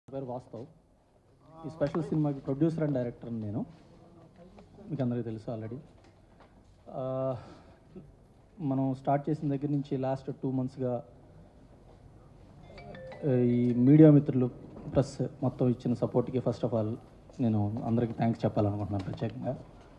పేరు వాస్తవ్ ఈ స్పెషల్ సినిమాకి ప్రొడ్యూసర్ అండ్ డైరెక్టర్ నేను మీకు అందరికీ తెలుసు ఆల్రెడీ మనం స్టార్ట్ చేసిన దగ్గర నుంచి లాస్ట్ టూ మంత్స్గా ఈ మీడియా మిత్రులు ప్రెస్ మొత్తం ఇచ్చిన సపోర్ట్కి ఫస్ట్ ఆఫ్ ఆల్ నేను అందరికీ థ్యాంక్స్ చెప్పాలనుకుంటున్నాను ప్రత్యేకంగా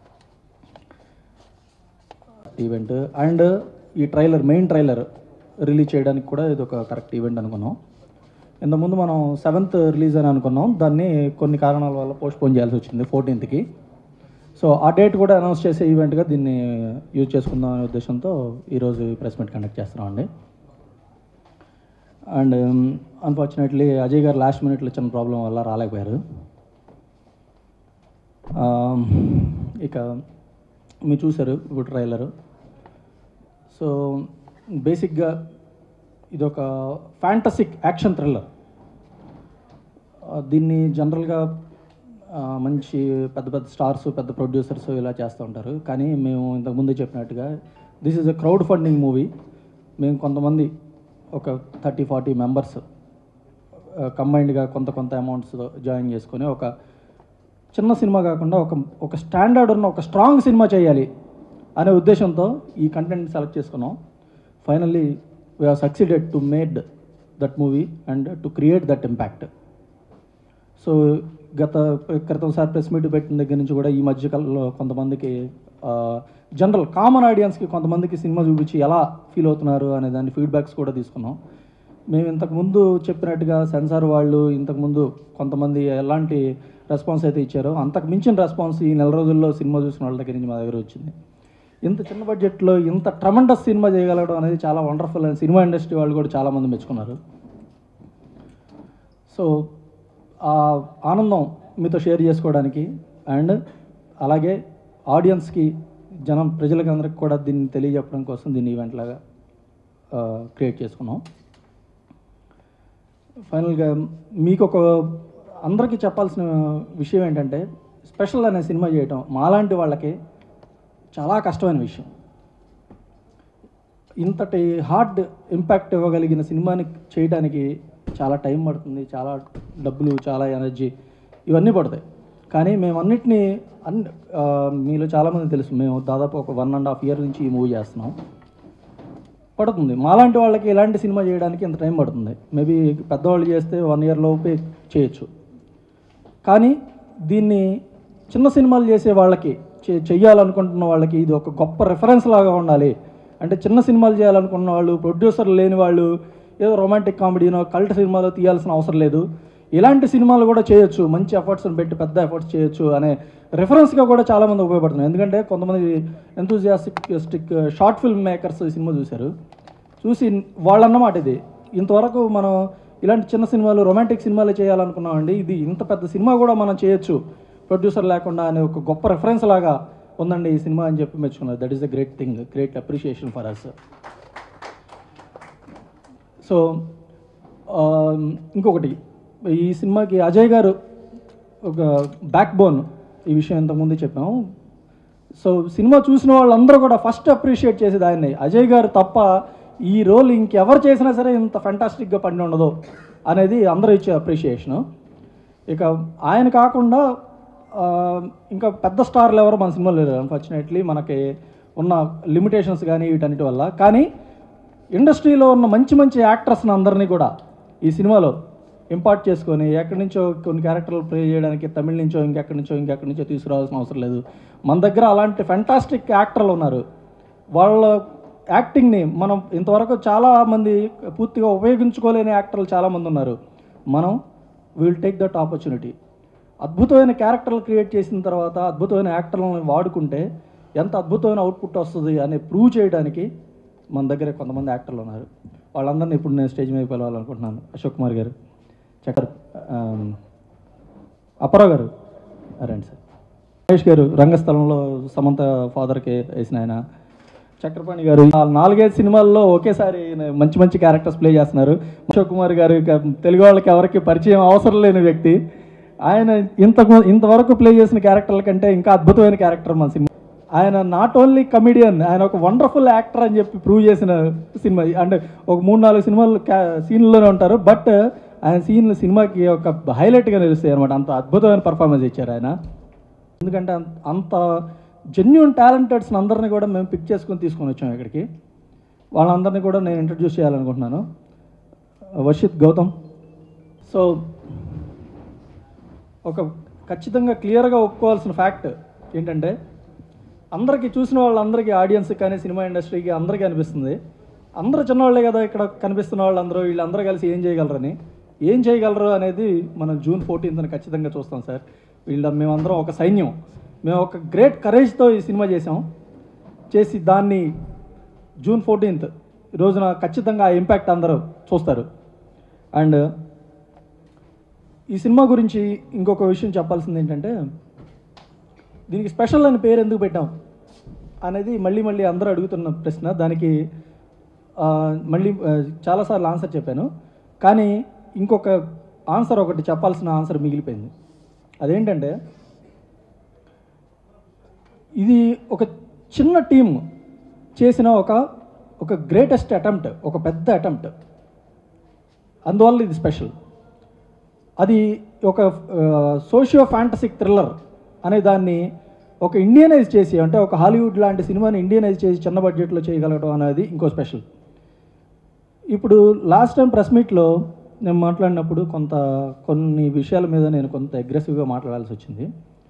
ఈవెంట్ అండ్ ఈ ట్రైలర్ మెయిన్ ట్రైలర్ రిలీజ్ చేయడానికి కూడా ఇది ఒక కరెక్ట్ ఈవెంట్ అనుకున్నాం ఇంతకుముందు మనం సెవెంత్ రిలీజ్ అని అనుకున్నాం దాన్ని కొన్ని కారణాల వల్ల పోస్ట్పోన్ చేయాల్సి వచ్చింది ఫోర్టీన్త్కి సో ఆ డేట్ కూడా అనౌన్స్ చేసే ఈవెంట్గా దీన్ని యూజ్ చేసుకుందాం అనే ఉద్దేశంతో ఈరోజు ప్రెస్ మీట్ కండక్ట్ చేస్తున్నామండి and unfortunately Ajay garu last మినిట్లో చిన్న ప్రాబ్లం వల్ల రాలేకపోయారు Um, ఇక మీరు చూసారు ఇప్పుడు ట్రైలరు సో బేసిక్గా ఇది ఒక ఫ్యాంటసిక్ యాక్షన్ థ్రిల్లర్ దీన్ని జనరల్గా మంచి పెద్ద పెద్ద స్టార్స్ పెద్ద ప్రొడ్యూసర్స్ ఇలా చేస్తూ ఉంటారు కానీ మేము ఇంతకుముందు చెప్పినట్టుగా this is a crowd funding movie మేము కొంతమంది ఒక థర్టీ ఫార్టీ మెంబర్స్ కంబైన్డ్గా కొంత కొంత అమౌంట్స్ జాయిన్ చేసుకొని ఒక చిన్న సినిమా కాకుండా ఒక ఒక స్టాండర్డ్ ఉన్న ఒక స్ట్రాంగ్ సినిమా చేయాలి అనే ఉద్దేశంతో ఈ కంటెంట్ సెలెక్ట్ చేసుకున్నాం finally we have succeeded to made that movie and to create that impact so గత క్రితం సార్ ప్రెస్ మీట్ పెట్టిన దగ్గర నుంచి కూడా ఈ మధ్యకాలంలో కొంతమందికి జనరల్ కామన్ ఆడియన్స్కి కొంతమందికి సినిమా చూపించి ఎలా ఫీల్ అవుతున్నారు అనే దాని ఫీడ్బ్యాక్స్ కూడా తీసుకున్నాం మేము ఇంతకుముందు చెప్పినట్టుగా సెన్సార్ వాళ్ళు ఇంతకుముందు కొంతమంది ఎలాంటి రెస్పాన్స్ అయితే ఇచ్చారో అంతకు మించిన రెస్పాన్స్ ఈ నెల రోజుల్లో సినిమా చూసిన వాళ్ళ దగ్గర నుంచి మా దగ్గర వచ్చింది ఇంత చిన్న బడ్జెట్లో ఇంత ట్రమండస్ సినిమా చేయగలగడం అనేది చాలా వండర్ఫుల్ అని సినిమా ఇండస్ట్రీ వాళ్ళు కూడా చాలామంది మెచ్చుకున్నారు సో ఆ ఆనందం మీతో షేర్ చేసుకోవడానికి అండ్ అలాగే ఆడియన్స్కి జనం ప్రజలకు అందరికి కూడా దీన్ని తెలియజెప్పడం కోసం దీన్ని ఈవెంట్ లాగా క్రియేట్ చేసుకున్నాం ఫైనల్గా మీకు ఒక అందరికీ చెప్పాల్సిన విషయం ఏంటంటే స్పెషల్ అనే సినిమా చేయటం మాలాంటి వాళ్ళకి చాలా కష్టమైన విషయం ఇంతటి హార్డ్ ఇంపాక్ట్ ఇవ్వగలిగిన సినిమాని చేయడానికి చాలా టైం పడుతుంది చాలా డబ్బులు చాలా ఎనర్జీ ఇవన్నీ పడతాయి కానీ మేము అన్నిటినీ అన్ని ఆ, మీలో చాలామంది తెలుసు మేము దాదాపు ఒక వన్ అండ్ హాఫ్ ఇయర్ నుంచి ఈ మూవీ చేస్తున్నాం పడుతుంది మాలాంటి వాళ్ళకి ఇలాంటి సినిమా చేయడానికి ఇంత టైం పడుతుంది మేబీ పెద్దవాళ్ళు చేస్తే వన్ ఇయర్ లోపే చేయొచ్చు కానీ దీన్ని చిన్న సినిమాలు చేసే వాళ్ళకి చే- చెయ్యాలనుకుంటున్న వాళ్ళకి ఇది ఒక గొప్ప రెఫరెన్స్ లాగా ఉండాలి అంటే చిన్న సినిమాలు చేయాలనుకున్న వాళ్ళు ప్రొడ్యూసర్ లేని వాళ్ళు ఏదో రొమాంటిక్ కామెడీనో కల్ట్ సినిమాలో తీయాల్సిన అవసరం లేదు ఇలాంటి సినిమాలు కూడా చేయొచ్చు మంచి ఎఫర్ట్స్ని పెట్టి పెద్ద ఎఫర్ట్స్ చేయొచ్చు అనే రెఫరెన్స్గా కూడా చాలామంది ఉపయోగపడుతున్నాయి ఎందుకంటే కొంతమంది ఎంతూజియాస్టిక్ షార్ట్ ఫిల్మ్ మేకర్స్ ఈ సినిమా చూశారు చూసి వాళ్ళన్నమాట ఇది ఇంతవరకు మనం ఇలాంటి చిన్న సినిమాలు రొమాంటిక్ సినిమాలు చేయాలనుకున్నామండి ఇది ఇంత పెద్ద సినిమా కూడా మనం చేయొచ్చు ప్రొడ్యూసర్ లేకుండా అనే ఒక గొప్ప రెఫరెన్స్ లాగా ఉందండి ఈ సినిమా అని చెప్పి మెచ్చుకున్నారు that is the great thing great appreciation for us so ఇంకొకటి ఈ సినిమాకి అజయ్ గారు ఒక బ్యాక్ బోన్ ఈ విషయం ఇంతకుముందే చెప్పాము సో సినిమా చూసిన వాళ్ళందరూ కూడా ఫస్ట్ అప్రిషియేట్ చేసేది ఆయన్ని అజయ్ గారు తప్ప ఈ రోల్ ఇంకెవరు చేసినా సరే ఇంత ఫెంటాస్టిక్గా పడి ఉండదు అనేది అందరూ ఇచ్చే అప్రిషియేషను ఇక ఆయన కాకుండా ఆ, ఇంకా పెద్ద స్టార్లు ఎవరు మన సినిమాలో లేరు అన్ఫార్చునేట్లీ మనకి ఉన్న లిమిటేషన్స్ కానీ వీటన్నిటి వల్ల కానీ ఇండస్ట్రీలో ఉన్న మంచి మంచి యాక్టర్స్ని అందరినీ కూడా ఈ సినిమాలో ఇంపార్ట్ చేసుకొని ఎక్కడి నుంచో కొన్ని క్యారెక్టర్లు ప్లే చేయడానికి తమిళ నుంచో ఇంకెక్కడి నుంచో ఇంకెక్కడి నుంచో తీసుకురావాల్సిన అవసరం లేదు మన దగ్గర అలాంటి ఫెంటాస్టిక్ యాక్టర్లు ఉన్నారు వాళ్ళ యాక్టింగ్ని మనం ఇంతవరకు చాలామంది పూర్తిగా ఉపయోగించుకోలేని యాక్టర్లు చాలామంది ఉన్నారు మనం విల్ టేక్ దట్ ఆపర్చునిటీ అద్భుతమైన క్యారెక్టర్లు క్రియేట్ చేసిన తర్వాత అద్భుతమైన యాక్టర్లను వాడుకుంటే ఎంత అద్భుతమైన అవుట్పుట్ వస్తుంది అని ప్రూవ్ చేయడానికి మన దగ్గర కొంతమంది యాక్టర్లు ఉన్నారు వాళ్ళందరినీ ఇప్పుడు నేను స్టేజ్ మీద పిలవాలనుకుంటున్నాను అశోక్ కుమార్ గారు చక్కర్ ఆమ్, అప్పారావు గారు రండి సార్ మహేష్ గారు రంగస్థలంలో సమంత ఫాదర్కి వేసిన ఆయన చక్రపాణి గారు ఆ నాలుగైదు సినిమాల్లో ఒకేసారి ఈయన మంచి మంచి క్యారెక్టర్స్ ప్లే చేస్తున్నారు అశోక్ కుమార్ గారు ఇక తెలుగు వాళ్ళకి ఎవరికి పరిచయం అవసరం లేని వ్యక్తి ఆయన ఇంతకు ఇంతవరకు ప్లే చేసిన క్యారెక్టర్ల కంటే ఇంకా అద్భుతమైన క్యారెక్టర్ మన సినిమా ఆయన నాట్ ఓన్లీ కమిడియన్ ఆయన ఒక వండర్ఫుల్ యాక్టర్ అని చెప్పి ప్రూవ్ చేసిన సినిమా అంటే ఒక మూడు నాలుగు సినిమాలు సీన్లోనే ఉంటారు బట్ ఆయన సీన్లు సినిమాకి ఒక హైలైట్గా నిలుస్తాయి అనమాట అంత అద్భుతమైన పర్ఫార్మెన్స్ ఇచ్చారు ఆయన ఎందుకంటే అంత- అంత జెన్యున్ టాలెంటెడ్స్ని అందరినీ కూడా మేము పిక్ చేసుకొని తీసుకొని వచ్చాం ఇక్కడికి వాళ్ళందరినీ కూడా నేను ఇంట్రడ్యూస్ చేయాలనుకుంటున్నాను వర్షిత్ గౌతమ్ సో ఒక ఖచ్చితంగా క్లియర్గా ఒప్పుకోవాల్సిన ఫ్యాక్ట్ ఏంటంటే అందరికీ చూసిన వాళ్ళందరికీ ఆడియన్స్ కానీ సినిమా ఇండస్ట్రీకి అందరికీ అనిపిస్తుంది అందరూ చిన్నవాళ్ళే కదా ఇక్కడ కనిపిస్తున్న వాళ్ళందరూ వీళ్ళందరూ కలిసి ఏం చేయగలరని ఏం చేయగలరు అనేది మనం జూన్ ఫోర్టీన్త్న ఖచ్చితంగా చూస్తాం సార్ వీళ్ళ మేమందరం ఒక సైన్యం మేము ఒక గ్రేట్ కరేజ్తో ఈ సినిమా చేసాం చేసి దాన్ని జూన్ ఫోర్టీన్త్ రోజున ఖచ్చితంగా ఆ ఇంపాక్ట్ అందరూ చూస్తారు అండ్ ఈ సినిమా గురించి ఇంకొక విషయం చెప్పాల్సింది ఏంటంటే దీనికి స్పెషల్ అని పేరు ఎందుకు పెట్టాం అనేది మళ్ళీ మళ్ళీ అందరూ అడుగుతున్న ప్రశ్న దానికి ఆ, మళ్ళీ ఆ, చాలాసార్లు ఆన్సర్ చెప్పాను కానీ ఇంకొక ఆన్సర్ ఒకటి చెప్పాల్సిన ఆన్సర్ మిగిలిపోయింది అదేంటంటే ఇది ఒక చిన్న టీం చేసిన ఒక ఒక గ్రేటెస్ట్ అటెంప్ట్ ఒక పెద్ద అటెంప్ట్ అందువల్ల ఇది స్పెషల్ అది ఒక సోషియో ఫ్యాంటసిక్ థ్రిల్లర్ అనే దాన్ని ఒక ఇండియనైజ్ చేసి అంటే ఒక హాలీవుడ్ లాంటి సినిమాని ఇండియనైజ్ చేసి చిన్న బడ్జెట్లో చేయగలగడం అనేది ఇంకో స్పెషల్ ఇప్పుడు లాస్ట్ టైం ప్రెస్ మీట్లో నేను మాట్లాడినప్పుడు కొంత కొన్ని విషయాల మీద నేను కొంత అగ్రెసివ్గా మాట్లాడాల్సి వచ్చింది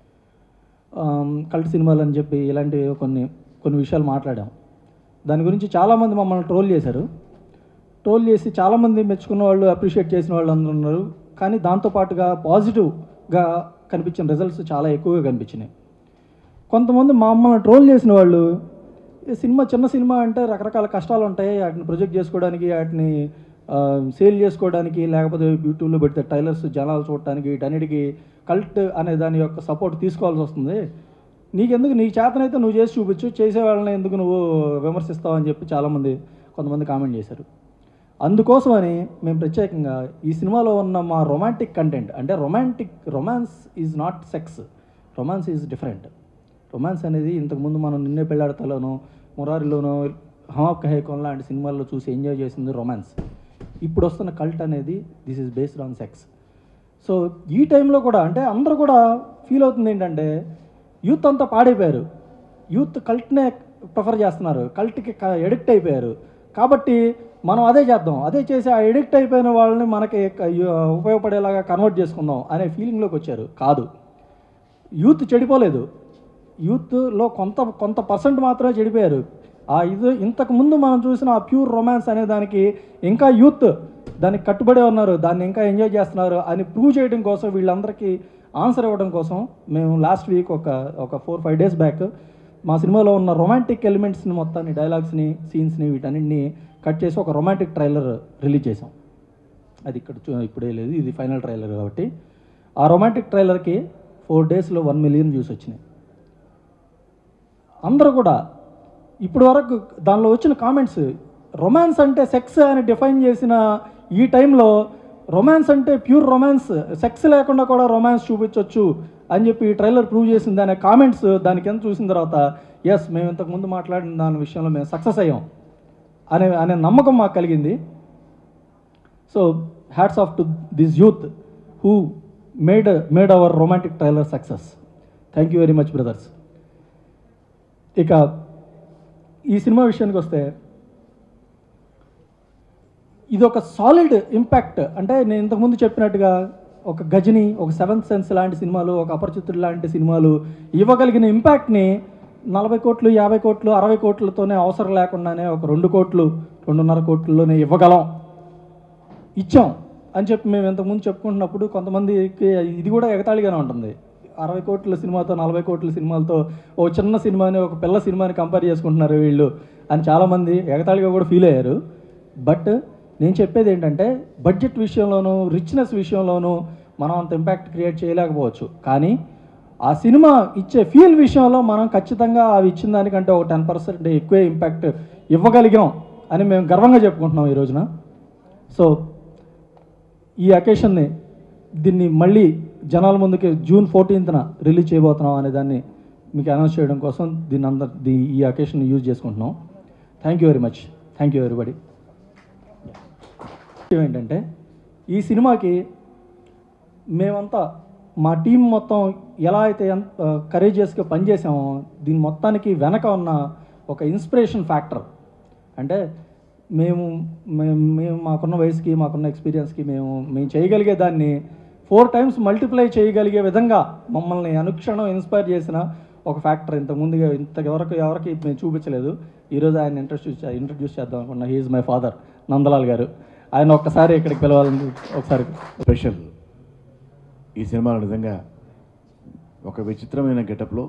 కల్ట్ సినిమాలు అని చెప్పి ఇలాంటివి కొన్ని కొన్ని విషయాలు మాట్లాడాం దాని గురించి చాలామంది మమ్మల్ని ట్రోల్ చేశారు ట్రోల్ చేసి చాలామంది మెచ్చుకున్న వాళ్ళు అప్రిషియేట్ చేసిన వాళ్ళు అందరూ ఉన్నారు కానీ దాంతోపాటుగా పాజిటివ్గా కనిపించిన రిజల్ట్స్ చాలా ఎక్కువగా కనిపించినాయి కొంతమంది మమ్మల్ని ట్రోల్ చేసిన వాళ్ళు ఈ సినిమా చిన్న సినిమా అంటే రకరకాల కష్టాలు ఉంటాయి వాటిని ప్రొజెక్ట్ చేసుకోవడానికి వాటిని సేల్ చేసుకోవడానికి లేకపోతే యూట్యూబ్లో పెడితే టైలర్స్ జనాలు చూడటానికి వీటన్నిటికీ కల్ట్ అనే దాని యొక్క సపోర్ట్ తీసుకోవాల్సి వస్తుంది నీకెందుకు నీ చేతనైతే నువ్వు చేసి చూపించు చేసే వాళ్ళని ఎందుకు నువ్వు విమర్శిస్తావు అని చెప్పి చాలామంది కొంతమంది కామెంట్ చేశారు అందుకోసమని మేము ప్రత్యేకంగా ఈ సినిమాలో ఉన్న మా రొమాంటిక్ కంటెంట్ అంటే romantic romance is not sex romance is different romance అనేది ఇంతకుముందు మనం నిన్నే పెళ్ళాడతలోనో మురారిలోనో హమాప్ కహేకోన్ లాంటి సినిమాల్లో చూసి ఎంజాయ్ చేసింది రొమాన్స్ ఇప్పుడు వస్తున్న కల్ట్ అనేది this is based on sex so ఈ టైంలో కూడా అంటే అందరూ కూడా ఫీల్ అవుతుంది ఏంటంటే యూత్ అంతా పాడైపోయారు యూత్ కల్ట్నే ప్రిఫర్ చేస్తున్నారు కల్ట్కి ఎడిక్ట్ అయిపోయారు కాబట్టి మనం అదే చేద్దాం అదే చేసి ఆ ఎడిక్ట్ అయిపోయిన వాళ్ళని మనకి క- యు- ఉపయోగపడేలాగా కన్వర్ట్ చేసుకుందాం అనే ఫీలింగ్లోకి వచ్చారు కాదు యూత్ చెడిపోలేదు యూత్లో కొంత కొంత పర్సెంట్ మాత్రమే చెడిపోయారు ఆ ఇది ఇంతకు ముందు మనం చూసిన ఆ ప్యూర్ రొమాన్స్ అనే దానికి ఇంకా యూత్ దానికి కట్టుబడి ఉన్నారు దాన్ని ఇంకా ఎంజాయ్ చేస్తున్నారు అని ప్రూవ్ చేయడం కోసం వీళ్ళందరికీ ఆన్సర్ ఇవ్వడం కోసం మేము లాస్ట్ వీక్ ఒక ఒక ఫోర్ ఫైవ్ డేస్ బ్యాక్ మా సినిమాలో ఉన్న రొమాంటిక్ ఎలిమెంట్స్ని మొత్తాన్ని డైలాగ్స్ని సీన్స్ని వీటన్నిటిని కట్ చేసి ఒక రొమాంటిక్ ట్రైలర్ రిలీజ్ చేసాం అది ఇక్కడ చూ- ఇప్పుడే లేదు ఇది ఫైనల్ ట్రైలర్ కాబట్టి ఆ రొమాంటిక్ ట్రైలర్కి ఫోర్ డేస్లో వన్ మిలియన్ వ్యూస్ వచ్చినాయి అందరూ కూడా ఇప్పటి వరకు దానిలో వచ్చిన కామెంట్స్ రొమాన్స్ అంటే సెక్స్ అని డిఫైన్ చేసిన ఈ టైంలో రొమాన్స్ అంటే ప్యూర్ రొమాన్స్ సెక్స్ లేకుండా కూడా రొమాన్స్ చూపించవచ్చు అని చెప్పి ఈ ట్రైలర్ ప్రూవ్ చేసింది అనే కామెంట్స్ దాని కింద చూసిన తర్వాత ఎస్ మేము ఇంతకుముందు మాట్లాడిన దాని విషయంలో మేము సక్సెస్ అయ్యాం అనే అనే నమ్మకం మాకు కలిగింది so hats off to this youth who made made our romantic trailer success thank you very much brothers ఇక ఈ సినిమా విషయానికి వస్తే ఇది ఒక సాలిడ్ ఇంపాక్ట్ అంటే నేను ఇంతకుముందు చెప్పినట్టుగా ఒక గజని ఒక సెవెంత్ సెన్స్ లాంటి సినిమాలు ఒక అపరిచితుడు లాంటి సినిమాలు ఇవ్వగలిగిన ఇంపాక్ట్ని నలభై కోట్లు యాభై కోట్లు అరవై కోట్లతోనే అవసరం లేకుండానే ఒక రెండు కోట్లు రెండున్నర కోట్లలోనే ఇవ్వగలం ఇచ్చాం అని చెప్పి మేము ఇంతకుముందు చెప్పుకుంటున్నప్పుడు కొంతమందికి ఇది కూడా ఎగతాళిగానే ఉంటుంది అరవై కోట్ల సినిమాతో నలభై కోట్ల సినిమాలతో ఓ చిన్న సినిమాని ఒక పిల్ల సినిమాని కంపేర్ చేసుకుంటున్నారు వీళ్ళు అని చాలామంది ఎగతాళిగా కూడా ఫీల్ అయ్యారు బట్ నేను చెప్పేది ఏంటంటే బడ్జెట్ విషయంలోనూ రిచ్నెస్ విషయంలోనూ మనం అంత ఇంపాక్ట్ క్రియేట్ చేయలేకపోవచ్చు కానీ ఆ సినిమా ఇచ్చే ఫీల్ విషయంలో మనం ఖచ్చితంగా అవి ఇచ్చిన దానికంటే ఒక టెన్ పర్సెంట్ ఎక్కువే ఇంపాక్ట్ ఇవ్వగలిగాం అని మేము గర్వంగా చెప్పుకుంటున్నాం ఈ రోజున సో ఈ అకేషన్ని దీన్ని మళ్ళీ జనాల ముందుకి జూన్ ఫోర్టీన్త్న రిలీజ్ చేయబోతున్నాం అనే దాన్ని మీకు అనౌన్స్ చేయడం కోసం దీన్ని అందరు దీ ఈ అకేషన్ యూజ్ చేసుకుంటున్నాం thank you very much thank you everybody ఏంటంటే ఈ సినిమాకి మేమంతా మా టీం మొత్తం ఎలా అయితే కరేజియస్గా పనిచేసామో దీని మొత్తానికి వెనక ఉన్న ఒక ఇన్స్పిరేషన్ ఫ్యాక్టర్ అంటే మేము మేము మేము మాకున్న వయసుకి మాకున్న ఎక్స్పీరియన్స్కి మేము మేము చేయగలిగే దాన్ని ఫోర్ టైమ్స్ మల్టిప్లై చేయగలిగే విధంగా మమ్మల్ని అనుక్షణం ఇన్స్పైర్ చేసిన ఒక ఫ్యాక్టర్ ఇంత ముందుగా ఇంతవరకు ఎవరికి మేము చూపించలేదు ఈరోజు ఆయన ఇంట్రడ్యూస్ ఇంట్రడ్యూస్ చేద్దాం అనుకున్నా హీఈస్ మై ఫాదర్ నందలాల్ గారు ఆయన ఒక్కసారి ఇక్కడికి పిలవాలని ఒకసారి స్పెషల్ ఈ సినిమాలో నిజంగా ఒక విచిత్రమైన గెటప్లో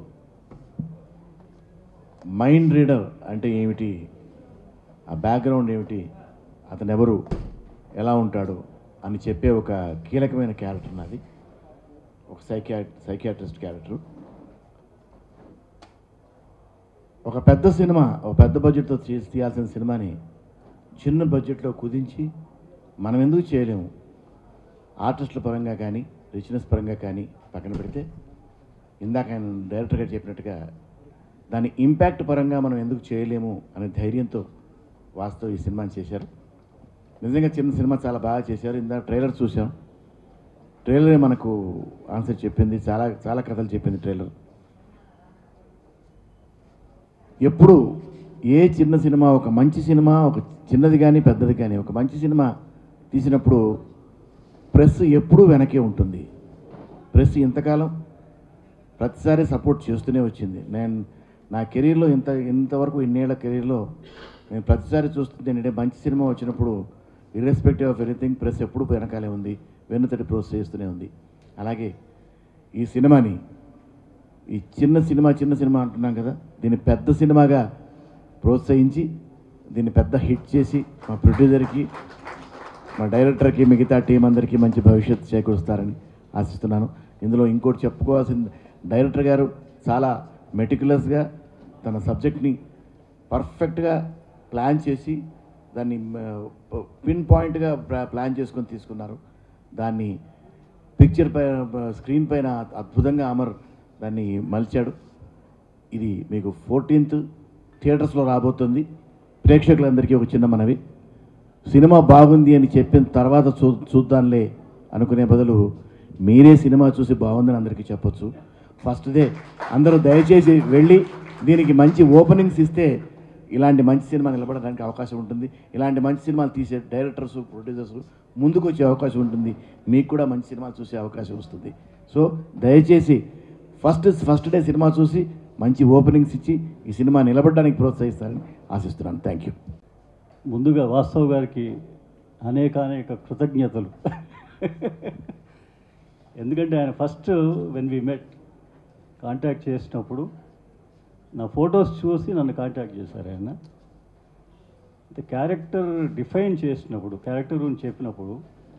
మైండ్ రీడర్ అంటే ఏమిటి ఆ బ్యాక్గ్రౌండ్ ఏమిటి అతను ఎవరు ఎలా ఉంటాడు అని చెప్పే ఒక కీలకమైన క్యారెక్టర్ నాది ఒక సైకియా సైకియాట్రిస్ట్ క్యారెక్టర్ ఒక పెద్ద సినిమా ఒక పెద్ద బడ్జెట్తో చేసి తీయాల్సిన సినిమాని చిన్న బడ్జెట్లో కుదించి మనం ఎందుకు చేయలేము ఆర్టిస్టుల పరంగా కానీ రిచ్నెస్ పరంగా కానీ పక్కన పెడితే ఇందాక ఆయన డైరెక్టర్ గారు చెప్పినట్టుగా దాని ఇంపాక్ట్ పరంగా మనం ఎందుకు చేయలేము అనే ధైర్యంతో వాస్తవ ఈ సినిమాని చేశారు నిజంగా చిన్న సినిమా చాలా బాగా చేశారు ఇందాక ట్రైలర్ చూసాం ట్రైలరే మనకు ఆన్సర్ చెప్పింది చాలా చాలా కథలు చెప్పింది ట్రైలర్ ఎప్పుడు ఏ చిన్న సినిమా ఒక మంచి సినిమా ఒక చిన్నది కానీ పెద్దది కానీ ఒక మంచి సినిమా తీసినప్పుడు ప్రెస్ ఎప్పుడూ వెనకే ఉంటుంది ప్రెస్ ఇంతకాలం ప్రతిసారి సపోర్ట్ చేస్తూనే వచ్చింది నేను నా కెరీర్లో ఇంత ఇంతవరకు ఇన్నేళ్ల కెరీర్లో నేను ప్రతిసారి చూస్తుంది ఏంటంటే మంచి సినిమా వచ్చినప్పుడు ఇర్రెస్పెక్టివ్ ఆఫ్ ఎనీథింగ్ ప్రెస్ ఎప్పుడు వెనకాలే ఉంది వెన్నుతటి ప్రోత్సహిస్తూనే ఉంది అలాగే ఈ సినిమాని ఈ చిన్న సినిమా చిన్న సినిమా అంటున్నాం కదా దీన్ని పెద్ద సినిమాగా ప్రోత్సహించి దీన్ని పెద్ద హిట్ చేసి మా ప్రొడ్యూసర్కి మా డైరెక్టర్కి మిగతా టీం అందరికీ మంచి భవిష్యత్తు చేకూరుస్తారని ఆశిస్తున్నాను ఇందులో ఇంకోటి చెప్పుకోవాల్సింది డైరెక్టర్ గారు చాలా మెటికులస్గా తన సబ్జెక్ట్ని పర్ఫెక్ట్గా ప్లాన్ చేసి దాన్ని పిన్ పాయింట్గా ప్లాన్ చేసుకొని తీసుకున్నారు దాన్ని పిక్చర్ పైన స్క్రీన్ పైన అద్భుతంగా అమర్ దాన్ని మలిచాడు ఇది మీకు ఫోర్టీన్త్ థియేటర్స్లో రాబోతుంది ప్రేక్షకులందరికీ ఒక చిన్న మనవి సినిమా బాగుంది అని చెప్పిన తర్వాత చూ చూద్దాంలే అనుకునే బదులు మీరే సినిమా చూసి బాగుందని అందరికీ చెప్పొచ్చు ఫస్ట్ డే అందరూ దయచేసి వెళ్ళి దీనికి మంచి ఓపెనింగ్స్ ఇస్తే ఇలాంటి మంచి సినిమా నిలబడడానికి అవకాశం ఉంటుంది ఇలాంటి మంచి సినిమాలు తీసే డైరెక్టర్స్ ప్రొడ్యూసర్స్ ముందుకు వచ్చే అవకాశం ఉంటుంది మీకు కూడా మంచి సినిమాలు చూసే అవకాశం వస్తుంది సో దయచేసి ఫస్ట్ ఫస్ట్ డే సినిమా చూసి మంచి ఓపెనింగ్స్ ఇచ్చి ఈ సినిమా నిలబడడానికి ప్రోత్సహిస్తారని ఆశిస్తున్నాను థ్యాంక్ యూ ముందుగా వాస్తవ్ గారికి అనేక అనేక కృతజ్ఞతలు ఎందుకంటే ఆయన first when we met contact చేసినప్పుడు నా ఫొటోస్ చూసి నన్ను కాంటాక్ట్ చేశారు ఆయన అంటే క్యారెక్టర్ డిఫైన్ చేసినప్పుడు క్యారెక్టర్ గురించి చెప్పినప్పుడు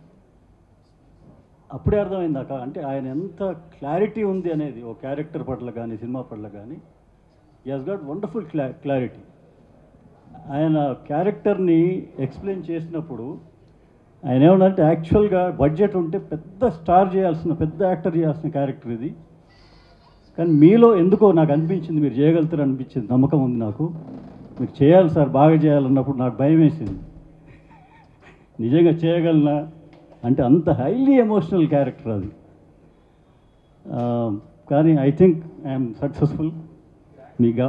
అప్పుడే అర్థమైంది అక్క అంటే ఆయన ఎంత క్లారిటీ ఉంది అనేది ఓ క్యారెక్టర్ పట్ల కానీ సినిమా పట్ల కానీ ఈ has got wonderful clarity clarity ఆయన క్యారెక్టర్ని ఎక్స్ప్లెయిన్ చేసినప్పుడు ఆయన ఏమన్నంటే యాక్చువల్గా బడ్జెట్ ఉంటే పెద్ద స్టార్ చేయాల్సిన పెద్ద యాక్టర్ చేయాల్సిన క్యారెక్టర్ ఇది కానీ మీలో ఎందుకో నాకు అనిపించింది మీరు చేయగలుగుతారు అనిపించింది నమ్మకం ఉంది నాకు మీరు చేయాలి సార్ బాగా చేయాలన్నప్పుడు నాకు భయం వేసింది నిజంగా చేయగలనా అంటే అంత హైలీ ఎమోషనల్ క్యారెక్టర్ అది ఆ, కానీ ఐ థింక్ ఐఎమ్ సక్సెస్ఫుల్ మీకు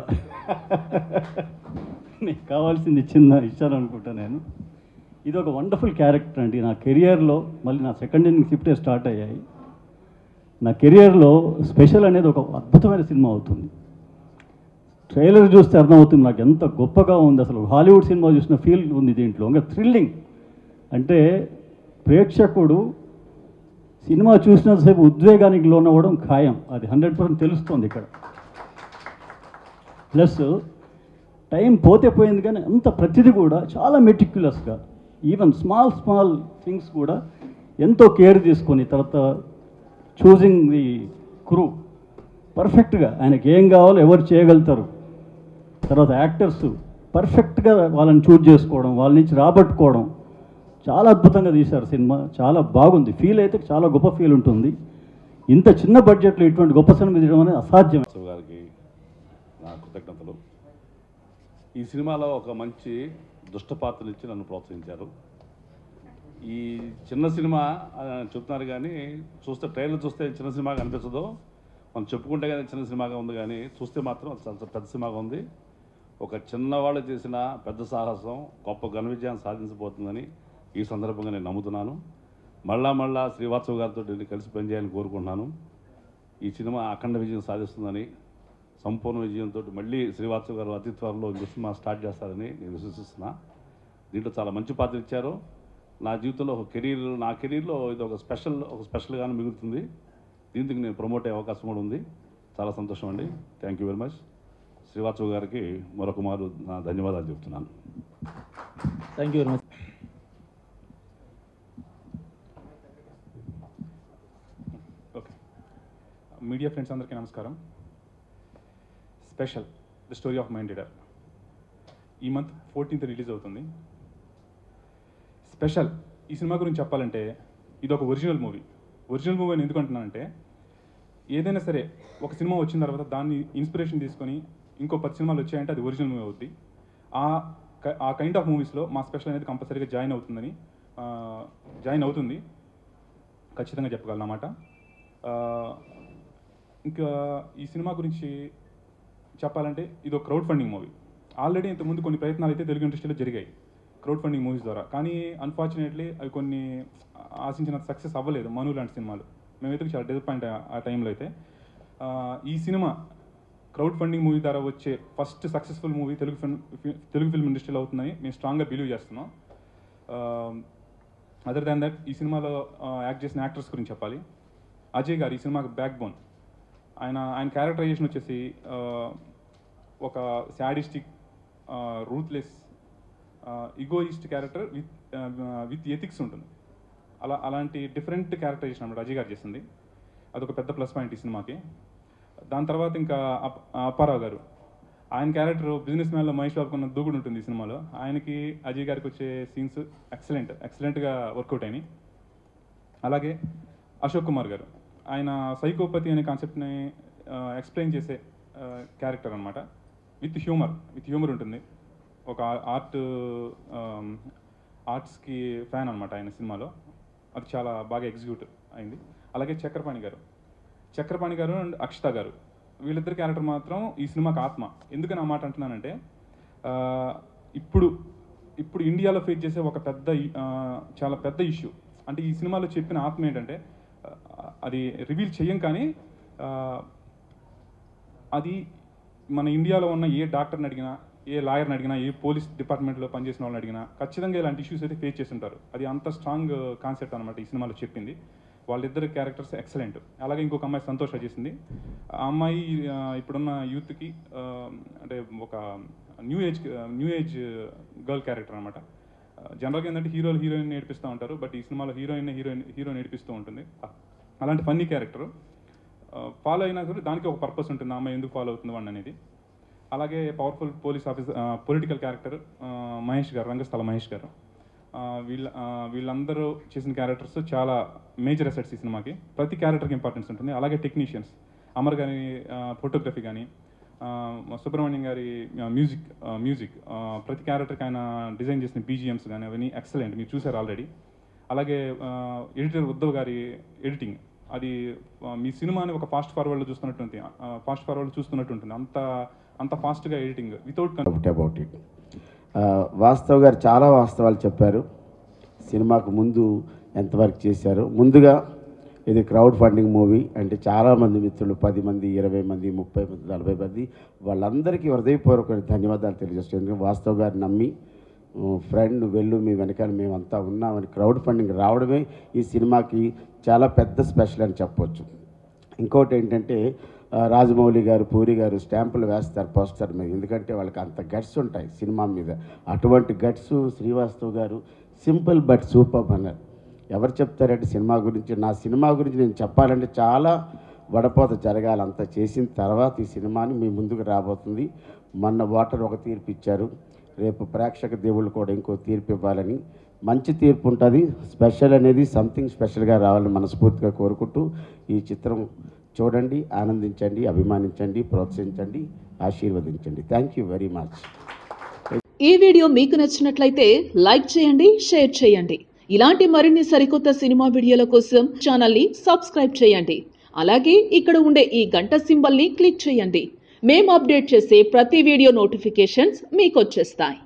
మీకు కావాల్సింది ఇచ్చిందా ఇచ్చాను అనుకుంటా నేను ఇది ఒక వండర్ఫుల్ క్యారెక్టర్ అండి నా కెరియర్లో మళ్ళీ నా సెకండ్ ఇన్నింగ్స్ ఇప్పుడే స్టార్ట్ అయ్యాయి నా కెరియర్లో స్పెషల్ అనేది ఒక అద్భుతమైన సినిమా అవుతుంది ట్రైలర్ చూస్తే అర్థమవుతుంది నాకు ఎంత గొప్పగా ఉంది అసలు హాలీవుడ్ సినిమా చూసిన ఫీల్ ఉంది దీంట్లో ఇంకా థ్రిల్లింగ్ అంటే ప్రేక్షకుడు సినిమా చూసినంతసేపు ఉద్వేగానికి లోనవ్వడం ఖాయం అది హండ్రెడ్ పర్సెంట్ తెలుస్తుంది ఇక్కడ ప్లస్ టైం పోతే పోయింది కానీ అంత ప్రతిదీ కూడా చాలా మెటిక్యులస్గా ఈవెన్ స్మాల్ స్మాల్ థింగ్స్ కూడా ఎంతో కేర్ తీసుకొని తర్వాత చూసింగ్ ది క్రూ పర్ఫెక్ట్గా ఆయనకి ఏం కావాలో ఎవరు చేయగలుగుతారు తర్వాత యాక్టర్స్ పర్ఫెక్ట్గా వాళ్ళని చూజ్ చేసుకోవడం వాళ్ళ నుంచి రాబట్టుకోవడం చాలా అద్భుతంగా తీశారు సినిమా చాలా బాగుంది ఫీల్ అయితే చాలా గొప్ప ఫీల్ ఉంటుంది ఇంత చిన్న బడ్జెట్లో ఇటువంటి గొప్ప సినిమా తీయడం అనేది అసాధ్యం వాసు గారికి నా కృతజ్ఞతలు ఈ సినిమాలో ఒక మంచి దుష్ట పాత్రనిచ్చి నన్ను ప్రోత్సహించారు ఈ చిన్న సినిమా ఆ, చెప్తున్నారు కానీ చూస్తే ట్రైలర్ చూస్తే చిన్న సినిమాగా అనిపించదు మనం చెప్పుకుంటే కానీ చిన్న సినిమాగా ఉంది కానీ చూస్తే మాత్రం చాలా పెద్ద సినిమాగా ఉంది ఒక చిన్నవాళ్ళు చేసిన పెద్ద సాహసం గొప్ప ఘన విజయాన్ని సాధించబోతుందని ఈ సందర్భంగా నేను నమ్ముతున్నాను మళ్ళా మళ్ళా శ్రీవాత్సవ్ గారితో నేను కలిసి పనిచేయాలని కోరుకుంటున్నాను ఈ సినిమా అఖండ విజయం సాధిస్తుందని సంపూర్ణ విజయంతో మళ్ళీ శ్రీవాత్సవ్ గారు అతి త్వరలో ఈ సినిమా స్టార్ట్ చేస్తారని నేను విశ్వసిస్తున్నా దీంట్లో చాలా మంచి పాత్ర ఇచ్చారు నా జీవితంలో ఒక కెరీర్ నా కెరీర్లో ఇది ఒక స్పెషల్ ఒక స్పెషల్గానే మిగులుతుంది దీనికి నేను ప్రమోట్ అయ్యే అవకాశం కూడా ఉంది చాలా సంతోషం అండి thank you very much Srivastav గారికి మరొక మారు నా ధన్యవాదాలు చెప్తున్నాను thank you very much okay media friends అందరికీ నమస్కారం special the story of mind reader ఈ మంత్ ఫోర్టీన్త్ రిలీజ్ అవుతుంది స్పెషల్ ఈ సినిమా గురించి చెప్పాలంటే ఇది ఒక ఒరిజినల్ మూవీ ఒరిజినల్ మూవీ అని ఎందుకు అంటున్నానంటే ఏదైనా సరే ఒక సినిమా వచ్చిన తర్వాత దాన్ని ఇన్స్పిరేషన్ తీసుకొని ఇంకో పది సినిమాలు వచ్చాయంటే అది ఒరిజినల్ మూవీ అవుద్ది ఆ క- ఆ కైండ్ ఆఫ్ మూవీస్లో మా స్పెషల్ అనేది కంపల్సరీగా జాయిన్ అవుతుందని జాయిన్ అవుతుంది ఖచ్చితంగా చెప్పగలనమాట ఇంకా ఈ సినిమా గురించి చెప్పాలంటే ఇది ఒక క్రౌడ్ ఫండింగ్ మూవీ ఆల్రెడీ ఇంతకుముందు కొన్ని ప్రయత్నాలు అయితే తెలుగు ఇండస్ట్రీలో జరిగాయి క్రౌడ్ ఫండింగ్ మూవీస్ ద్వారా కానీ అన్ఫార్చునేట్లీ అవి కొన్ని ఆశించిన సక్సెస్ అవ్వలేదు మను లాంటి సినిమాలు మేమైతే చాలా డిసప్పాయింట్ ఆ టైంలో అయితే ఆ, ఈ సినిమా క్రౌడ్ ఫండింగ్ మూవీ ద్వారా వచ్చే first successful movie Telugu film Telugu film ఇండస్ట్రీలో అవుతుందని మేము స్ట్రాంగ్గా బిలీవ్ చేస్తున్నాం అదర్ దాన్ దట్ ఈ సినిమాలో యాక్ట్ చేసిన యాక్టర్స్ గురించి చెప్పాలి అజయ్ గారు ఈ సినిమాకి బ్యాక్ బోన్ ఆయన ఆయన క్యారెక్టరైజేషన్ వచ్చేసి ఆ, ఒక sadistic ruthless egoist character with with ethics ఉంటుంది అలా అలాంటి డిఫరెంట్ క్యారెక్టరైజేషన్ అన్నమాట అజయ్ గారు చేసింది అదొక పెద్ద ప్లస్ పాయింట్ ఈ సినిమాకి దాని తర్వాత ఇంకా అప్- అప్పారావు గారు ఆయన క్యారెక్టర్ బిజినెస్ మ్యాన్లో మహేష్ బాబుకు ఉన్న దూకుడు ఉంటుంది ఈ సినిమాలో ఆయనకి అజయ్ గారికి వచ్చే సీన్స్ ఎక్సలెంట్ ఎక్సలెంట్గా వర్కౌట్ అయినాయి అలాగే అశోక్ కుమార్ గారు ఆయన సైకోపతి అనే కాన్సెప్ట్ని ఎక్స్ప్లెయిన్ చేసే క్యారెక్టర్ అనమాట విత్ హ్యూమర్ విత్ హ్యూమర్ ఉంటుంది ఒక ఆర్ట్ ఆర్ట్స్కి ఫ్యాన్ అనమాట ఆయన సినిమాలో అది చాలా బాగా ఎగ్జిక్యూట్ అయింది అలాగే చక్రపాణి గారు చక్రపాణి గారు అండ్ అక్షత గారు వీళ్ళిద్దరి క్యారెక్టర్ మాత్రం ఈ సినిమాకి ఆత్మ ఎందుకని ఆ మాట అంటున్నానంటే ఆ, ఇప్పుడు ఇప్పుడు ఇండియాలో ఫేస్ చేసే ఒక పెద్ద ఇ- ఆ, చాలా పెద్ద ఇష్యూ అంటే ఈ సినిమాలో చెప్పిన ఆత్మ ఏంటంటే ఆ, అది రివీల్ చెయ్యం కానీ ఆ, అది మన ఇండియాలో ఉన్న ఏ డాక్టర్ని అడిగినా ఏ లాయర్ని అడిగినా ఏ పోలీస్ డిపార్ట్మెంట్లో పనిచేసిన వాళ్ళని అడిగినా ఖచ్చితంగా ఇలాంటి ఇష్యూస్ అయితే ఫేస్ చేసి ఉంటారు అది అంత స్ట్రాంగ్ కాన్సెప్ట్ అనమాట ఈ సినిమాలో చెప్పింది వాళ్ళిద్దరు క్యారెక్టర్స్ ఎక్సలెంట్ అలాగే ఇంకొక అమ్మాయి సంతోష చేసింది ఆ అమ్మాయి ఆ, ఇప్పుడున్న యూత్కి ఆ, అంటే ఒక new age new age girl character అనమాట జనరల్గా ఏంటంటే హీరోలు హీరోయిన్ నేర్పిస్తూ ఉంటారు బట్ ఈ సినిమాలో హీరోయిన్ హీరోయిన్ హీరో నేర్పిస్తూ ఉంటుంది అలాంటి ఫన్నీ క్యారెక్టర్ ఫాలో అయినా సరే దానికి ఒక పర్పస్ ఉంటుంది ఆ అమ్మాయి ఎందుకు ఫాలో అవుతుంది వాడిని అనేది అలాగే powerful police officer political character Mahesh garu Rangasthala Mahesh గారు ఆ, వీళ్ళ ఆ, వీళ్ళందరూ చేసిన క్యారెక్టర్స్ చాలా మేజర్ అసెట్స్ ఈ సినిమాకి ప్రతి క్యారెక్టర్కి ఇంపార్టెన్స్ ఉంటుంది అలాగే టెక్నీషియన్స్ అమర్ గారి ఫోటోగ్రఫీ కానీ సుబ్రహ్మణ్యం గారి మ్యూజిక్ మ్యూజిక్ ప్రతి క్యారెక్టర్కి ఆయన డిజైన్ చేసిన బీజిఎమ్స్ కానీ అవన్నీ ఎక్సలెంట్ మీరు చూసారు ఆల్రెడీ అలాగే ఎడిటర్ ఉద్ధవ్ గారి ఎడిటింగ్ అది ఆ, మీ సినిమాని ఒక ఫాస్ట్ ఫార్వర్డ్లో చూస్తున్నట్టు ఉంటుంది ఫాస్ట్ ఫార్వర్డ్ చూస్తున్నట్టు ఉంటుంది అంత అంత ఫాస్ట్గా ఎడిటింగ్ వితౌట్ ఒకటి అబౌట్ ఇట్ వాస్తవ్ గారు చాలా వాస్తవాలు చెప్పారు సినిమాకు ముందు ఎంతవరకు చేశారు ముందుగా ఇది క్రౌడ్ ఫండింగ్ మూవీ అంటే చాలామంది మిత్రులు పది మంది ఇరవై మంది ముప్పై మంది నలభై మంది వాళ్ళందరికీ హృదయపూర్వక ధన్యవాదాలు తెలియజేస్తాను ఎందుకంటే వాస్తవ్ గారు నమ్మి ఫ్రెండ్ వెళ్ళు మీ వెనకాల మేమంతా ఉన్నామని క్రౌడ్ ఫండింగ్ రావడమే ఈ సినిమాకి చాలా పెద్ద స్పెషల్ అని చెప్పొచ్చు ఇంకోటి ఏంటంటే ఆ, రాజమౌళి గారు పూరి గారు స్టాంపులు వేస్తారు పోస్టర్ మీద ఎందుకంటే వాళ్ళకి అంత గట్స్ ఉంటాయి సినిమా మీద అటువంటి గట్స్ శ్రీవాస్తవ్ గారు సింపుల్ బట్ సూపర్ అన్నారు ఎవరు చెప్తారంటే సినిమా గురించి నా సినిమా గురించి నేను చెప్పాలంటే చాలా వడపోత జరగాలి అంత చేసిన తర్వాత ఈ సినిమాని మీ ముందుకు రాబోతుంది మొన్న వాటర్ ఒక తీర్పు ఇచ్చారు రేపు ప్రేక్షక దేవుళ్ళు కూడా ఇంకో తీర్పు ఇవ్వాలని మంచి తీర్పు ఉంటుంది స్పెషల్ అనేది సంథింగ్ స్పెషల్గా రావాలని మనస్ఫూర్తిగా కోరుకుంటూ ఈ చిత్రం చూడండి ఆనందించండి అభిమానించండి ప్రోత్సహించండి ఆశీర్వదించండి థ్యాంక్ యూ వెరీ మచ్ ఈ వీడియో మీకు నచ్చినట్లయితే లైక్ చేయండి షేర్ చేయండి ఇలాంటి మరిన్ని సరికొత్త సినిమా వీడియోల కోసం ఛానల్ని సబ్స్క్రైబ్ చేయండి అలాగే ఇక్కడ ఉండే ఈ గంట సింబల్ని క్లిక్ చేయండి మేము అప్డేట్ చేసే ప్రతి వీడియో నోటిఫికేషన్స్ మీకు వచ్చేస్తాయి